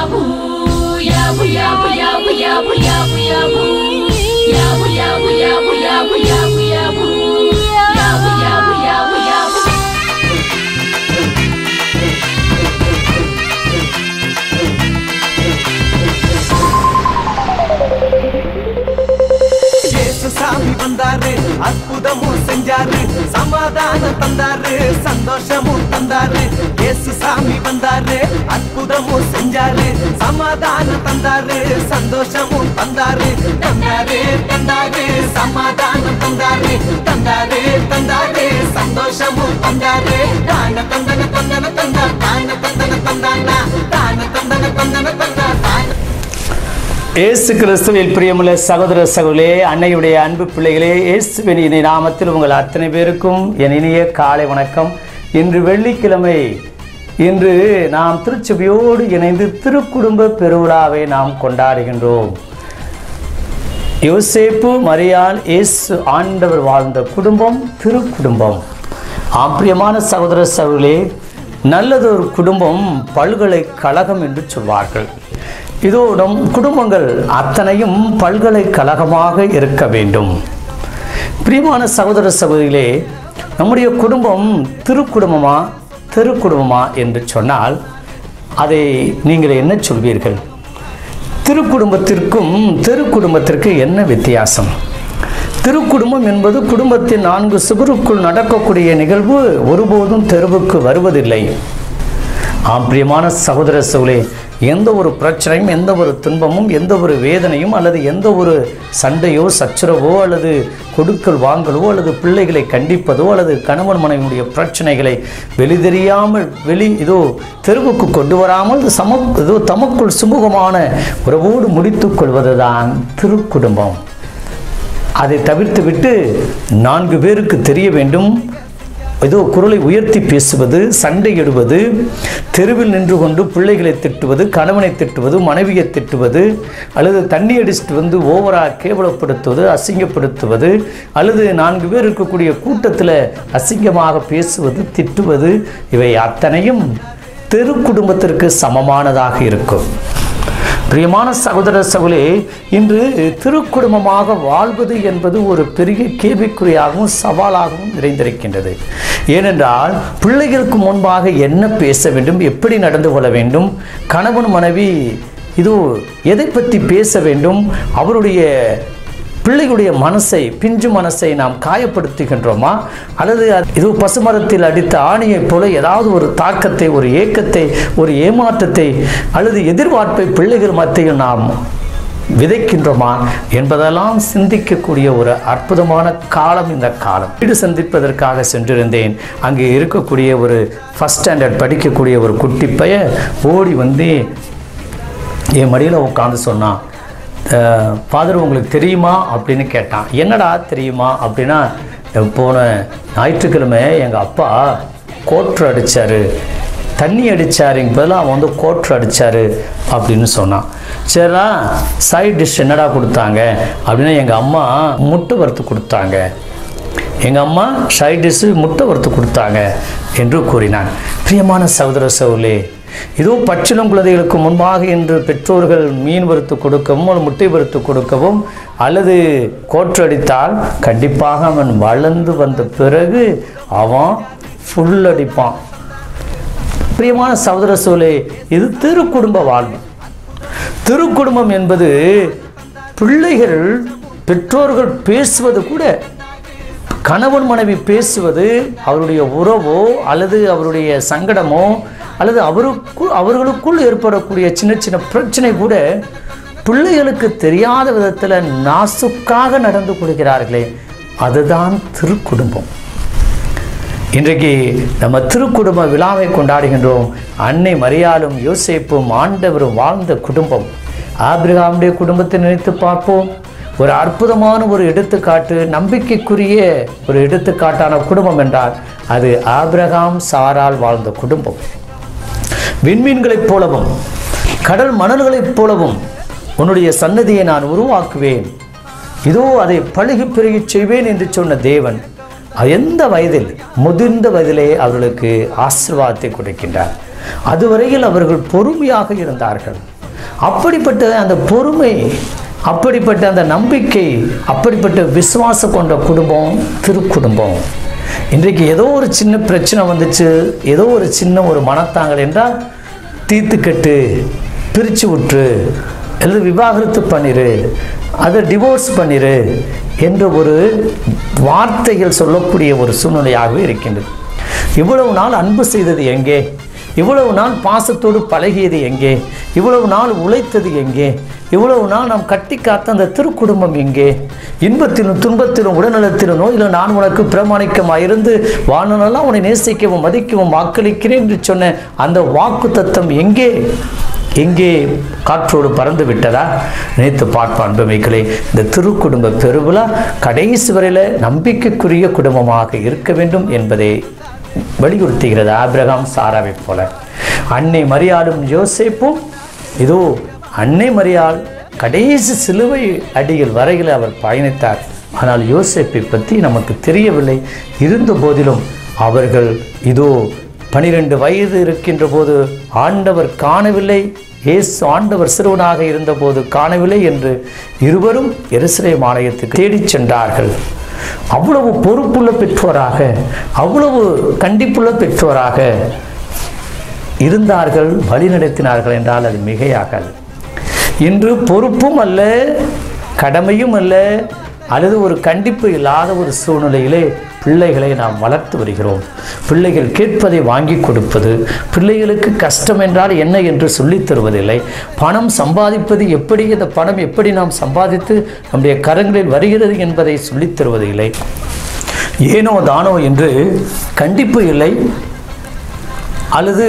yabu yabu yabu yabu yabu yabu yabu yabu yabu yabu yabu yabu yabu yabu yabu yabu yabu இயேசு சாமி வந்தாரு அற்புதமும் செஞ்சாரு சமாதானம் தந்தாரு சந்தோஷமும் தந்தாரு இயேசு சாமி வந்தாரு அற்புதமும் செஞ்சாரு சமாதானம் தந்தாரு சந்தோஷமும் தந்தாரு தந்தாரு தந்தாரு சமாதானம் தந்தாரு தந்தாரு தந்தாரு சந்தோஷமும் தந்தாரு தான தந்தன தந்தன தந்தா தான தந்தன தந்தானா தான தந்தன தந்தன தந்தா தான இயேசு கிறிஸ்துவில் பிரியமுள்ள சகோதர சகோதரே அன்னையுடைய அன்பு பிள்ளைகளே இயேசுவின் இனி நாமத்தில் உங்கள் அத்தனை பேருக்கும் என் இனிய காலை வணக்கம் இன்று வெள்ளிக்கிழமை இன்று நாம் திருச்சபையோடு இணைந்து திருக்குடும்ப பெருவிழாவை நாம் கொண்டாடுகின்றோம் யோசேப்பு மரியாள் இயேசு ஆண்டவர் வாழ்ந்த குடும்பம் திருக்குடும்பம் ஆம் பிரியமான சகோதர சகோதரே நல்லதொரு குடும்பம் பல்கலைக்கழகம் என்று சொல்வார்கள் இதோ நம் குடும்பங்கள் அத்தனையும் பல்கலைக்கழகமாக இருக்க வேண்டும் பிரியமான சகோதர சகோதரிகளே நம்முடைய குடும்பம் திருக்குடும்பமா தெருக்குடும்பமா என்று சொன்னால் அதை நீங்கள் என்ன சொல்வீர்கள் திருக்குடும்பத்திற்கும் தெருக்குடும்பத்திற்கு என்ன வித்தியாசம் திருக்குடும்பம் என்பது குடும்பத்தின் நான்கு சுவருக்குள் நடக்கக்கூடிய நிகழ்வு ஒருபோதும் தெருவுக்கு வருவதில்லை ஆம் பிரியமான சகோதர சகோதரே எந்த ஒரு பிரச்சனையும் எந்த ஒரு துன்பமும் எந்த ஒரு வேதனையும் அல்லது எந்த ஒரு சண்டையோ சச்சரவோ அல்லது கொடுக்கல் வாங்கலோ அல்லது பிள்ளைகளை கண்டிப்பதோ அல்லது கணவன் மனைவியுடைய பிரச்சனைகளை வெளிதெரியாமல் வெளி இதோ தெருவுக்கு கொண்டு வராமல் சம இதோ தமக்குள் சுமூகமான உறவோடு முடித்துக் கொள்வதுதான் திருக்குடும்பம் அதை தவிர்த்துவிட்டு நான்கு பேருக்கு தெரிய வேண்டும் ஏதோ குரலை உயர்த்தி பேசுவது சண்டையிடுவது தெருவில் நின்று கொண்டு பிள்ளைகளை திட்டுவது கணவனை திட்டுவது மனைவியை திட்டுவது அல்லது தண்ணி அடிச்சுட்டு வந்து ஓவராக கேவலப்படுத்துவது அசிங்கப்படுத்துவது அல்லது நான்கு பேர் இருக்கக்கூடிய கூட்டத்தில் அசிங்கமாக பேசுவது திட்டுவது இவை அத்தனையும் தெரு குடும்பத்திற்கு சமமானதாக இருக்கும் பிரியமான சகோதர சகோலே இன்று திருக்குடும்பமாக வாழ்வது என்பது ஒரு பெரிய கேள்விக்குறியாகவும் சவாலாகவும் நிறைந்திருக்கின்றது ஏனென்றால் பிள்ளைகளுக்கு முன்பாக என்ன பேச வேண்டும் எப்படி நடந்து கொள்ள வேண்டும் கணவன் மனைவி இது எதை பற்றி பேச வேண்டும் அவருடைய பிள்ளைகளுடைய மனசை பிஞ்சு மனசை நாம் காயப்படுத்துகின்றோமா அல்லது அது- இது பசுமரத்தில் அடித்த ஆணியைப் போல ஏதாவது ஒரு தாக்கத்தை ஒரு ஏக்கத்தை ஒரு ஏமாற்றத்தை அல்லது எதிர்பார்ப்பை பிள்ளைகள் மத்தியில் நாம் விதைக்கின்றோமா என்பதெல்லாம் சிந்திக்கக்கூடிய ஒரு அற்புதமான காலம் இந்த காலம் வீடு சந்திப்பதற்காக சென்றிருந்தேன் அங்கே இருக்கக்கூடிய ஒரு ஃபஸ்ட் ஸ்டாண்டர்ட் படிக்கக்கூடிய ஒரு குட்டி பைய ஓடி வந்து என் மடியில் உட்காந்து சொன்னான் ஃபாதர் உங்களுக்கு தெரியுமா அப்படின்னு கேட்டான் என்னடா தெரியுமா அப்படின்னா போன ஞாயிற்றுக்கிழமை எங்கள் அப்பா கோட்ரு அடித்தார் தண்ணி அடித்தாருங்க பதிலாக அவன் வந்து கோட்ரு அடித்தார் அப்படின்னு சொன்னான் சரிடா சைட் டிஷ் என்னடா கொடுத்தாங்க அப்படின்னா எங்கள் அம்மா முட்டை வறுத்து கொடுத்தாங்க எங்கள் அம்மா சைட் டிஷ்ஷு முட்டை வறுத்து கொடுத்தாங்க என்று கூறினான் பிரியமான சகோதர சவுலே இதோ பச்சிளம் குழந்தைகளுக்கு முன்பாக இன்று பெற்றோர்கள் மீன் வறுத்து கொடுக்கவும் அல்லது முட்டை வறுத்து கொடுக்கவும் அல்லது கோற்றடித்தால் கண்டிப்பாக அவன் வளர்ந்து வந்த பிறகு அவன் ஃபுல் அடிப்பான் பிரியமான சகோதர சோலே இது திருக்குடும்ப வாழ்வு திருக்குடும்பம் என்பது பிள்ளைகள் பெற்றோர்கள் பேசுவது கூட கணவன் மனைவி பேசுவது அவருடைய உறவோ அல்லது அவருடைய சங்கடமோ அல்லது அவருக்கு அவர்களுக்குள் ஏற்படக்கூடிய சின்ன சின்ன பிரச்சனை கூட பிள்ளைகளுக்கு தெரியாத விதத்தில் நாசுக்காக நடந்து கொள்கிறார்களே அதுதான் திருக்குடும்பம் இன்றைக்கு நம்ம திருக்குடும்ப விழாவை கொண்டாடுகின்றோம் அன்னை மரியாளும் யோசேப்பும் ஆண்டவரும் வாழ்ந்த குடும்பம் ஆபிரகாமுடைய குடும்பத்தை நினைத்து பார்ப்போம் ஒரு அற்புதமான ஒரு எடுத்துக்காட்டு நம்பிக்கைக்குரிய ஒரு எடுத்துக்காட்டான குடும்பம் என்றால் அது ஆபிரகாம் சாரால் வாழ்ந்த குடும்பம் விண்மீன்களைப் போலவும் கடல் மணல்களைப் போலவும் உன்னுடைய சன்னதியை நான் உருவாக்குவேன் இதோ அதை பழுகி பெருகிச் செய்வேன் என்று சொன்ன தேவன் எந்த வயதில் முதிர்ந்த வயதிலே அவர்களுக்கு ஆசீர்வாதத்தை கொடுக்கின்றார் அதுவரையில் அவர்கள் பொறுமையாக இருந்தார்கள் அப்படிப்பட்ட அந்த பொறுமை அப்படிப்பட்ட அந்த நம்பிக்கை அப்படிப்பட்ட விசுவாசம் கொண்ட குடும்பம் திருக்குடும்பம் இன்றைக்கு ஏதோ ஒரு சின்ன பிரச்சனை வந்துச்சு ஏதோ ஒரு சின்ன ஒரு மனத்தாங்கல் என்றால் தீர்த்துக்கட்டு பிரித்து விட்டுரு அல்லது விவாகரத்து பண்ணிரு அதை டிவோர்ஸ் பண்ணிரு என்ற ஒரு வார்த்தைகள் சொல்லக்கூடிய ஒரு சூழ்நிலையாகவே இருக்கின்றது இவ்வளவு நாள் அன்பு செய்தது எங்கே இவ்வளவு நாள் பாசத்தோடு பழகியது எங்கே இவ்வளவு நாள் உழைத்தது எங்கே இவ்வளவு நாள் நாம் கட்டி காத்த அந்த திருக்குடும்பம் எங்கே இன்பத்திலும் துன்பத்திலும் உடல்நலத்திலும் நோயிலும் நான் உனக்கு பிரமாணிக்கமாக இருந்து வாழ்நாளெல்லாம் உன்னை நேசிக்கவும் மதிக்கவும் வாக்களிக்கிறேன் என்று சொன்ன அந்த வாக்கு தத்தம் எங்கே எங்கே காற்றோடு பறந்து விட்டதா நினைத்து பார்ப்பான் அன்புமைகளே இந்த திருக்குடும்ப பெருவிழா கடைசி வரையில் நம்பிக்கைக்குரிய குடும்பமாக இருக்க வேண்டும் என்பதை வலியுறுத்துகிறது ஆபிரகாம் சாராவைப் போல அன்னை மரியாளும் யோசேப்பும் இதோ அன்னை மரியாள் கடைசி சிலுவை அடியில் வரையில் அவர் பயணித்தார் ஆனால் யோசேப்பை பற்றி நமக்கு தெரியவில்லை இருந்த போதிலும் அவர்கள் இதோ பனிரெண்டு வயது இருக்கின்ற போது ஆண்டவர் காணவில்லை இயேசு ஆண்டவர் சிறுவனாக இருந்தபோது காணவில்லை என்று இருவரும் எருசலேம் ஆலயத்துக்கு தேடிச் சென்றார்கள் அவ்வளவு பொறுப்புள்ள பெற்றோராக அவ்வளவு கண்டிப்புள்ள பெற்றோராக இருந்தார்கள் வழி நடத்தினார்கள் என்றால் அது மிகையாகாது இன்று பொறுப்பும் அல்ல கடமையும் அல்ல அல்லது ஒரு கண்டிப்பு இல்லாத ஒரு சூழ்நிலையிலே பிள்ளைகளை நாம் வளர்த்து வருகிறோம் பிள்ளைகள் கேட்பதை வாங்கி கொடுப்பது பிள்ளைகளுக்கு கஷ்டம் என்றால் என்ன என்று சொல்லித் தருவதில்லை பணம் சம்பாதிப்பது எப்படி இந்த பணம் எப்படி நாம் சம்பாதித்து நம்முடைய கரங்களில் வருகிறது என்பதை சொல்லித் தருவதில்லை ஏனோ தானோ என்று கண்டிப்பு இல்லை அல்லது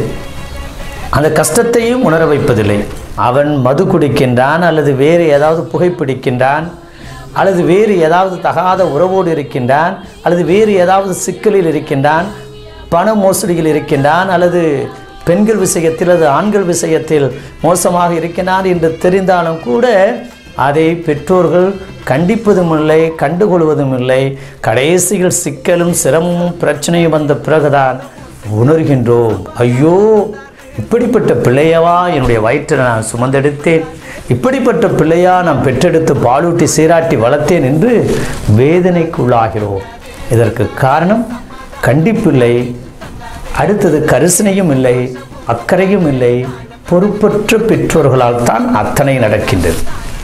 அந்த கஷ்டத்தையும் உணர வைப்பதில்லை அவன் மது குடிக்கின்றான் அல்லது வேறு ஏதாவது புகைப்பிடிக்கின்றான் அல்லது வேறு ஏதாவது தகாத உறவோடு இருக்கின்றான் அல்லது வேறு ஏதாவது சிக்கலில் இருக்கின்றான் பண மோசடியில் இருக்கின்றான் அல்லது பெண்கள் விஷயத்தில் அல்லது ஆண்கள் விஷயத்தில் மோசமாக இருக்கின்றான் என்று தெரிந்தாலும் கூட அதை பெற்றோர்கள் கண்டிப்பதும் இல்லை கண்டுகொள்வதும் இல்லை கடைசியில் சிக்கலும் சிரமமும் பிரச்சனையும் வந்த பிறகுதான் உணர்கின்றோம் ஐயோ இப்படிப்பட்ட பிள்ளையவா என்னுடைய வயிற்றில் நான் சுமந்தெடுத்தேன் இப்படிப்பட்ட பிள்ளையா நான் பெற்றெடுத்து பாலூட்டி சீராட்டி வளர்த்தேன் என்று வேதனைக்குள்ளாகிறோம் இதற்கு காரணம் கண்டிப்பில்லை அடுத்தது கரிசனையும் இல்லை அக்கறையும் இல்லை பொறுப்பற்ற பெற்றோர்களால் தான் அத்தனை நடக்கின்றது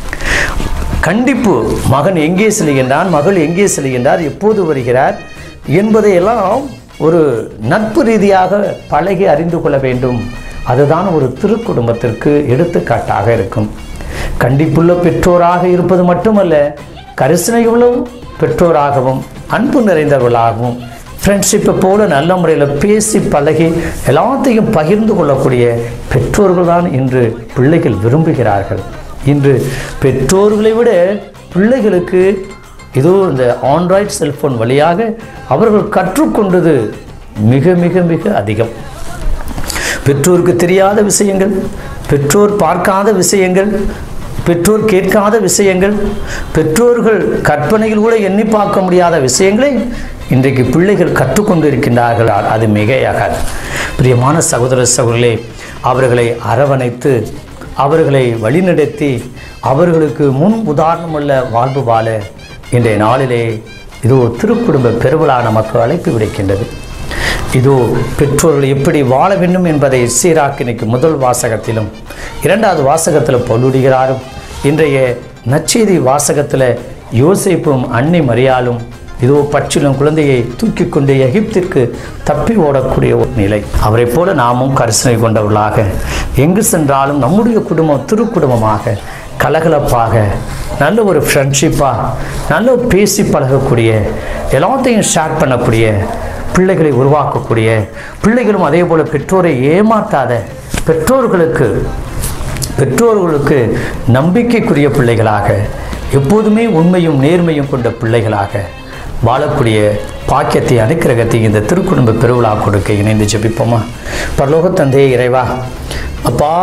கண்டிப்பு மகன் எங்கே செல்கின்றான் மகள் எங்கே செல்கின்றார் எப்போது வருகிறார் என்பதையெல்லாம் ஒரு நட்பு ரீதியாக பழகி அறிந்து கொள்ள வேண்டும் அதுதான் ஒரு திருக்குடும்பத்திற்கு எடுத்துக்காட்டாக இருக்கும் கண்டிப்புள்ள பெற்றோராக இருப்பது மட்டுமல்ல கரிசனையுள்ள பெற்றோராகவும் அன்பு நிறைந்தவர்களாகவும் ஃப்ரெண்ட்ஷிப்பை போல நல்ல முறையில் பேசி பழகி எல்லாத்தையும் பகிர்ந்து கொள்ளக்கூடிய பெற்றோர்கள் தான் இன்று பிள்ளைகள் விரும்புகிறார்கள் இன்று பெற்றோர்களை விட பிள்ளைகளுக்கு இதோ இந்த ஆண்ட்ராய்டு செல்போன் வழியாக அவர்கள் கற்றுக்கொண்டது மிக மிக மிக அதிகம் பெற்றோருக்கு தெரியாத விஷயங்கள் பெற்றோர் பார்க்காத விஷயங்கள் பெற்றோர் கேட்காத விஷயங்கள் பெற்றோர்கள் கற்பனையில் கூட எண்ணி பார்க்க முடியாத விஷயங்களை இன்றைக்கு பிள்ளைகள் கற்றுக்கொண்டு இருக்கின்றார்கள் அது மிகையாகாது பிரியமான சகோதர சகோதரர்களே அவர்களை அரவணைத்து அவர்களை வழிநடத்தி அவர்களுக்கு முன் உதாரணமுள்ள வாழ்வு வாழ இன்றைய நாளிலே இது ஒரு திருக்குடும்ப பெருவிழா நமக்கு அழைப்பு விடுக்கின்றது இதோ பெற்றோர்கள் எப்படி வாழ வேண்டும் என்பதை சீராக்கு இன்னைக்கு முதல் வாசகத்திலும் இரண்டாவது வாசகத்தில் பல்லுடுகிறாரும் இன்றைய நச்செய்தி வாசகத்தில் யோசிப்பும் அன்னை மரியாலும் இதோ பச்சிலும் குழந்தையை தூக்கி கொண்டு எகிப்திற்கு தப்பி ஓடக்கூடிய ஒரு நிலை அவரை போல நாமும் கரிசனை கொண்டவர்களாக எங்கு சென்றாலும் நம்முடைய குடும்பம் திருக்குடும்பமாக கலகலப்பாக நல்ல ஒரு ஃப்ரெண்ட்ஷிப்பாக நல்ல பேசி பழகக்கூடிய எல்லாத்தையும் ஷேர் பண்ணக்கூடிய பிள்ளைகளை உருவாக்கக்கூடிய பிள்ளைகளும் அதே போல் பெற்றோரை ஏமாற்றாத பெற்றோர்களுக்கு பெற்றோர்களுக்கு நம்பிக்கைக்குரிய பிள்ளைகளாக எப்போதுமே உண்மையும் நேர்மையும் கொண்ட பிள்ளைகளாக வாழக்கூடிய பாக்கியத்தை அனுக்கிரகத்தை இந்த திருக்குடும்ப பெருவிழா கொடுக்க இணைந்து ஜெபிப்போமா பரலோக தந்தையே இறைவா அப்பா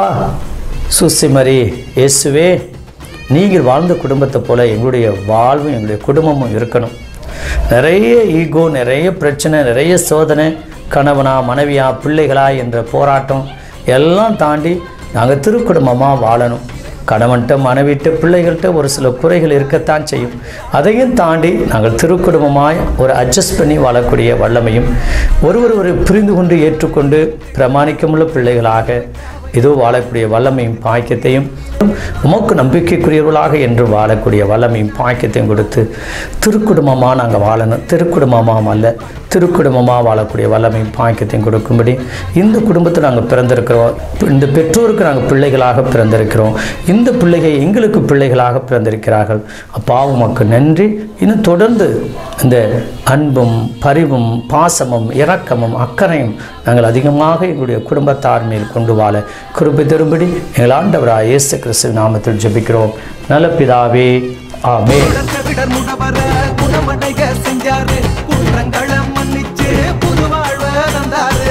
சுசிமரி இயேசுவே நீங்கள் வாழ்ந்த குடும்பத்தை போல எங்களுடைய வாழ்வும் எங்களுடைய குடும்பமும் இருக்கணும் நிறைய ஈகோ நிறைய பிரச்சனை நிறைய சோதனை கணவனா மனைவியா பிள்ளைகளா என்ற போராட்டம் எல்லாம் தாண்டி நாங்கள் திருக்குடும்பமாக வாழணும் கணவன்கிட்ட மனைவிட்ட பிள்ளைகள்கிட்ட ஒரு சில குறைகள் இருக்கத்தான் செய்யும் அதையும் தாண்டி நாங்கள் திருக்குடும்பமாய் ஒரு அட்ஜஸ்ட் பண்ணி வாழக்கூடிய வல்லமையும் ஒருவர் ஒரு புரிந்து கொண்டு ஏற்றுக்கொண்டு பிரமாணிக்கமுள்ள பிள்ளைகளாக இதோ வாழக்கூடிய வல்லமையும் பாக்கியத்தையும் உமக்கு நம்பிக்கைக்குரியவர்களாக என்று வாழக்கூடிய வல்லமையும் பாக்கியத்தையும் கொடுத்து திருக்குடும்பமாக நாங்கள் வாழணும் திருக்குடும்பமாக அல்ல திருக்குடும்பமாக வாழக்கூடிய வல்லமையும் பாக்கியத்தையும் கொடுக்கும்படி இந்த குடும்பத்தில் நாங்கள் பிறந்திருக்கிறோம் இந்த பெற்றோருக்கு நாங்கள் பிள்ளைகளாக பிறந்திருக்கிறோம் இந்த பிள்ளைகள் எங்களுக்கு பிள்ளைகளாக பிறந்திருக்கிறார்கள் அப்பா உமக்கு நன்றி இன்னும் தொடர்ந்து இந்த அன்பும் பரிவும் பாசமும் இரக்கமும் அக்கறையும் நாங்கள் அதிகமாக எங்களுடைய குடும்பத்தார் மேல் கொண்டு வாழ கிருபை தரும்படி எங்கள் ஆண்டவராக இயேசு கிறிஸ்து நாமத்தில் ஜெபிக்கிறோம் நல்ல பிதாவே ஆமே விடர் முடவர குணமடைய செஞ்சாரு குற்றங்களை மன்னிச்சு புது வாழ்வ தந்தாரு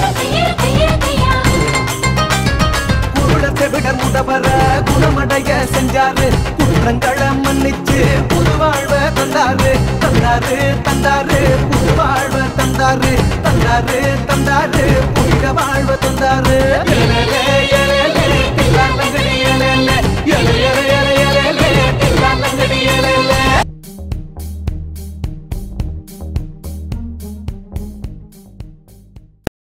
குருடத்தை விடர் முடவர குணமடைய செஞ்சாரு குற்றங்களை மன்னிச்சு புது வாழ்வ தந்தாரு தந்தாரு தந்தாரு புது வாழ்வ தந்தாரு தந்தாரு தந்தாரு புனித வாழ்வ